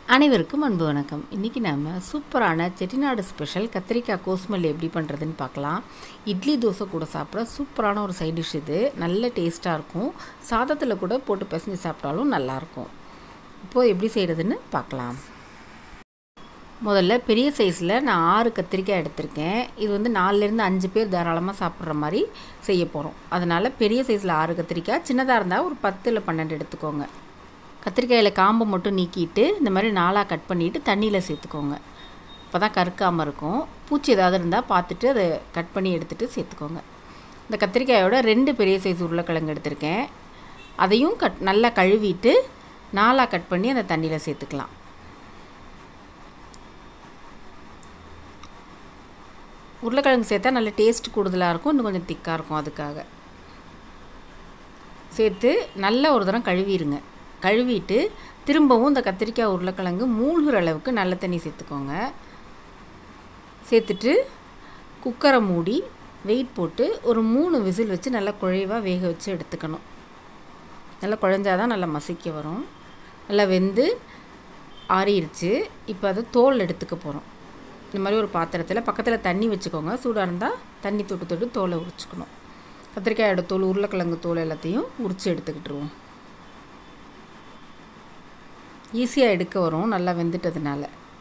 அனைவருக்கும் அன்பு வணக்கம் இன்றைக்கி நம்ம சூப்பரான செட்டிநாடு ஸ்பெஷல் கத்திரிக்காய் கோஸ்மல் எப்படி பண்ணுறதுன்னு பார்க்கலாம் இட்லி தோசை கூட சாப்பிட சூப்பரான ஒரு சைட் டிஷ் இது நல்ல டேஸ்ட்டாக இருக்கும் சாதத்தில் கூட போட்டு பிசைஞ்சு சாப்பிட்டாலும் நல்லாயிருக்கும் இப்போது எப்படி செய்கிறதுன்னு பார்க்கலாம் முதல்ல பெரிய சைஸில் நான் ஆறு கத்திரிக்காய் எடுத்திருக்கேன் இது வந்து நாலுலேருந்து அஞ்சு பேர் தாராளமாக சாப்பிட்ற மாதிரி செய்ய போகிறோம் அதனால் பெரிய சைஸில் ஆறு கத்திரிக்காய் சின்னதாக இருந்தால் ஒரு பத்து இல்லை பன்னெண்டு எடுத்துக்கோங்க கத்திரிக்காயில் காம்பை மட்டும் நீக்கிட்டு இந்த மாதிரி நாளாக கட் பண்ணிவிட்டு தண்ணியில் சேர்த்துக்கோங்க அப்போ தான் கருக்காமல் இருக்கும் பூச்சி ஏதாவது இருந்தால் பார்த்துட்டு அதை கட் பண்ணி எடுத்துகிட்டு சேர்த்துக்கோங்க இந்த கத்திரிக்காயோட ரெண்டு பெரிய சைஸ் உருளைக்கிழங்கு எடுத்திருக்கேன் அதையும் கட் நல்லா கழுவிட்டு நாளாக கட் பண்ணி அந்த தண்ணியில் சேர்த்துக்கலாம் உருளைக்கிழங்கு சேர்த்தா நல்ல டேஸ்ட் கூடுதலாக இருக்கும் இன்னும் கொஞ்சம் திக்காக இருக்கும் அதுக்காக சேர்த்து நல்ல ஒரு தரம் கழுவிடுங்க கழுவிட்டு திரும்பவும் இந்த கத்திரிக்காய் உருளைக்கிழங்கு மூழ்கிற அளவுக்கு நல்ல தண்ணி சேர்த்துக்கோங்க சேர்த்துட்டு குக்கரை மூடி வெயிட் போட்டு ஒரு மூணு விசில் வச்சு நல்லா குழைவாக வேக வச்சு எடுத்துக்கணும் நல்லா குழஞ்சாதான் நல்லா மசிக்க வரும் நல்லா வெந்து ஆறிடுச்சு இப்போ அதை தோல் எடுத்துக்க போகிறோம் இந்த மாதிரி ஒரு பாத்திரத்தில் பக்கத்தில் தண்ணி வச்சுக்கோங்க சூடாக இருந்தால் தண்ணி தொட்டு தொட்டு தோலை உரிச்சுக்கணும் கத்திரிக்காயோட தோல் உருளைக்கிழங்கு தோல் எல்லாத்தையும் உரித்து எடுத்துக்கிட்டுருவோம் ஈஸியாக எடுக்க வரும் நல்லா வெந்துட்டதுனால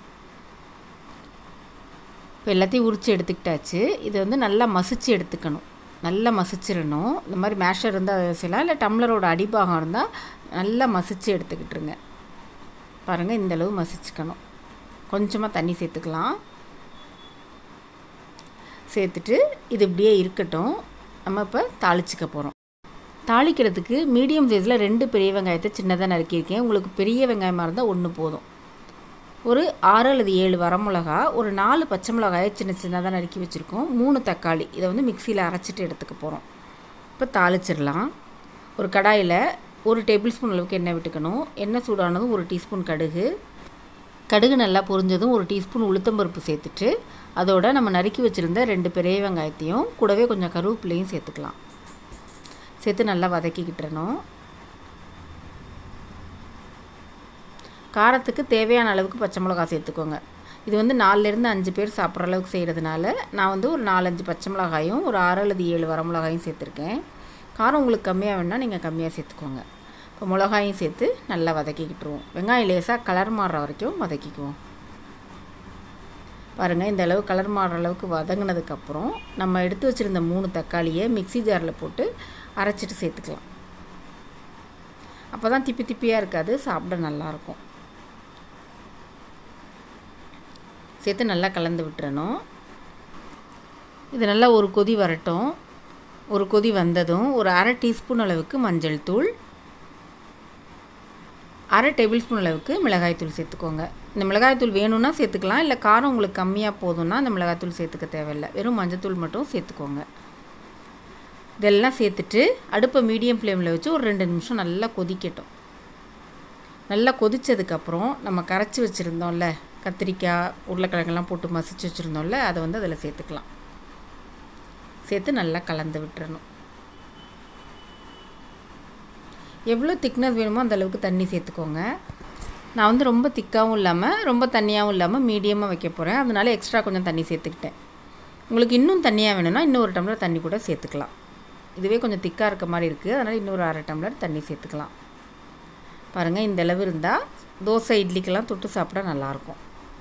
இப்போ எல்லாத்தையும் உரித்து எடுத்துக்கிட்டாச்சு இது வந்து நல்லா மசிச்சு எடுத்துக்கணும் நல்லா மசிச்சிடணும் இந்த மாதிரி மேஷர் இருந்தால் அதை செய்யலாம் இல்லை டம்ளரோட அடிபாகம் இருந்தால் நல்லா மசிச்சு எடுத்துக்கிட்டுருங்க பாருங்கள் இந்தளவு மசிச்சுக்கணும் கொஞ்சமாக தண்ணி சேர்த்துக்கலாம் சேர்த்துட்டு இது இப்படியே இருக்கட்டும் நம்ம இப்போ தாளிச்சிக்க போகிறோம் தாளிக்கிறதுக்கு மீடியம் சைஸில் ரெண்டு பெரிய வெங்காயத்தை சின்னதாக நறுக்கியிருக்கேன் உங்களுக்கு பெரிய வெங்காயமாக இருந்தால் ஒன்று போதும் ஒரு ஆறு அல்லது ஏழு வரமிளகா ஒரு நாலு பச்சை மிளகாயை சின்ன சின்னதாக நறுக்கி வச்சுருக்கோம் மூணு தக்காளி இதை வந்து மிக்சியில் அரைச்சிட்டு எடுத்துக்க போகிறோம் இப்போ தாளிச்சிடலாம் ஒரு கடாயில் ஒரு டேபிள் ஸ்பூன் அளவுக்கு எண்ணெய் விட்டுக்கணும் எண்ணெய் சூடானதும் ஒரு டீஸ்பூன் கடுகு கடுகு நல்லா பொரிஞ்சதும் ஒரு டீஸ்பூன் உளுத்தம்பருப்பு சேர்த்துட்டு அதோட நம்ம நறுக்கி வச்சுருந்த ரெண்டு பெரிய வெங்காயத்தையும் கூடவே கொஞ்சம் கருவேப்பிலையும் சேர்த்துக்கலாம் சேர்த்து நல்லா வதக்கிக்கிட்டுறணும் காரத்துக்கு தேவையான அளவுக்கு பச்சை மிளகா சேர்த்துக்கோங்க இது வந்து நாலுலேருந்து அஞ்சு பேர் சாப்பிட்ற அளவுக்கு செய்கிறதுனால நான் வந்து ஒரு நாலஞ்சு பச்சை மிளகாயும் ஒரு ஆறு அல்லது ஏழு வரமிளகாயும் சேர்த்துருக்கேன் காரம் உங்களுக்கு கம்மியாக வேணால் நீங்கள் கம்மியாக சேர்த்துக்கோங்க இப்போ மிளகாயும் சேர்த்து நல்லா வதக்கிக்கிட்டுருவோம் வெங்காயம் லேசாக கலர் மாறுற வரைக்கும் வதக்கிக்குவோம் பாருங்கள் இந்த அளவு கலர் மாறுற அளவுக்கு வதங்கினதுக்கப்புறம் நம்ம எடுத்து வச்சுருந்த மூணு தக்காளியை மிக்சி ஜாரில் போட்டு அரைச்சிட்டு சேர்த்துக்கலாம் அப்போ தான் திப்பி திப்பியாக இருக்காது சாப்பிட நல்லாயிருக்கும் சேர்த்து நல்லா கலந்து விட்டுறணும் இது நல்லா ஒரு கொதி வரட்டும் ஒரு கொதி வந்ததும் ஒரு அரை டீஸ்பூன் அளவுக்கு மஞ்சள் தூள் அரை டேபிள் ஸ்பூன் அளவுக்கு மிளகாய்த்தூள் சேர்த்துக்கோங்க இந்த மிளகாய்த்தூள் வேணும்னா சேர்த்துக்கலாம் இல்லை காரம் உங்களுக்கு கம்மியாக போதும்னா அந்த மிளகாய்த்தூள் சேர்த்துக்க தேவையில்லை வெறும் மஞ்சத்தூள் மட்டும் சேர்த்துக்கோங்க இதெல்லாம் சேர்த்துட்டு அடுப்பை மீடியம் ஃப்ளேமில் வச்சு ஒரு ரெண்டு நிமிஷம் நல்லா கொதிக்கட்டும் நல்லா கொதித்ததுக்கப்புறம் நம்ம கரைச்சி வச்சுருந்தோம்ல கத்திரிக்காய் உருளைக்கிழங்கெல்லாம் போட்டு மசிச்சு வச்சுருந்தோம்ல அதை வந்து அதில் சேர்த்துக்கலாம் சேர்த்து நல்லா கலந்து விட்டுறணும் எவ்வளோ திக்னஸ் வேணுமோ அந்த அளவுக்கு தண்ணி சேர்த்துக்கோங்க நான் வந்து ரொம்ப திக்காகவும் இல்லாமல் ரொம்ப தண்ணியாகவும் இல்லாமல் மீடியமாக வைக்க போகிறேன் அதனால எக்ஸ்ட்ரா கொஞ்சம் தண்ணி சேர்த்துக்கிட்டேன் உங்களுக்கு இன்னும் தண்ணியாக வேணும்னா இன்னும் ஒரு டம்ளர் தண்ணி கூட சேர்த்துக்கலாம் இதுவே கொஞ்சம் திக்காக இருக்க மாதிரி இருக்குது அதனால் இன்னொரு அரை டம்ளர் தண்ணி சேர்த்துக்கலாம் பாருங்கள் இந்த அளவு இருந்தால் தோசை இட்லிக்கெல்லாம் தொட்டு சாப்பிட நல்லாயிருக்கும்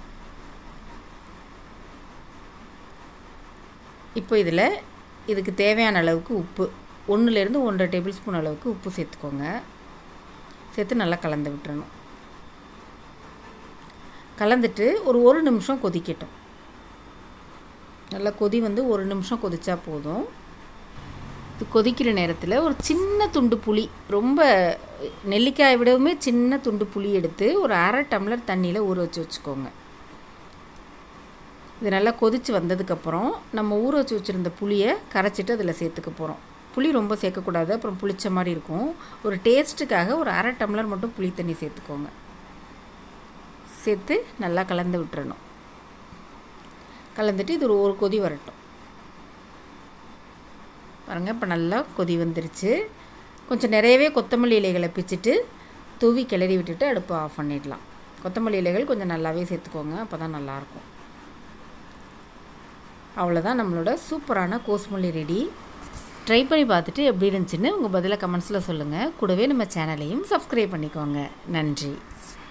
இப்போ இதில் இதுக்கு தேவையான அளவுக்கு உப்பு ஒன்றுலேருந்து ஒன்றரை டேபிள் ஸ்பூன் அளவுக்கு உப்பு சேர்த்துக்கோங்க சேர்த்து நல்லா கலந்து விட்டுறணும் கலந்துட்டு ஒரு ஒரு நிமிஷம் கொதிக்கட்டும் நல்லா கொதி வந்து ஒரு நிமிஷம் கொதிச்சா போதும் இது கொதிக்கிற நேரத்தில் ஒரு சின்ன துண்டு புளி ரொம்ப நெல்லிக்காயை விடவுமே சின்ன துண்டு புளி எடுத்து ஒரு அரை டம்ளர் தண்ணியில் ஊற வச்சு வச்சுக்கோங்க இது நல்லா கொதித்து வந்ததுக்கப்புறம் நம்ம ஊற வச்சு வச்சுருந்த புளியை கரைச்சிட்டு அதில் சேர்த்துக்க போகிறோம் புளி ரொம்ப சேர்க்கக்கூடாது அப்புறம் புளிச்ச மாதிரி இருக்கும் ஒரு டேஸ்ட்டுக்காக ஒரு அரை டம்ளர் மட்டும் புளி தண்ணி சேர்த்துக்கோங்க சேர்த்து நல்லா கலந்து விட்டுறணும் கலந்துட்டு இது ஒரு ஒரு கொதி வரட்டும் பாருங்கள் இப்போ நல்லா கொதி வந்துருச்சு கொஞ்சம் நிறையவே கொத்தமல்லி இலைகளை பிச்சுட்டு தூவி கிளறி விட்டுட்டு அடுப்பை ஆஃப் பண்ணிடலாம் கொத்தமல்லி இலைகள் கொஞ்சம் நல்லாவே சேர்த்துக்கோங்க அப்போ தான் நல்லாயிருக்கும் அவ்வளோதான் நம்மளோட சூப்பரான கோஸ்மல்லி ரெடி ட்ரை பண்ணி பார்த்துட்டு எப்படி இருந்துச்சுன்னு உங்கள் பதிலை கமெண்ட்ஸில் சொல்லுங்கள் கூடவே நம்ம சேனலையும் சப்ஸ்கிரைப் பண்ணிக்கோங்க நன்றி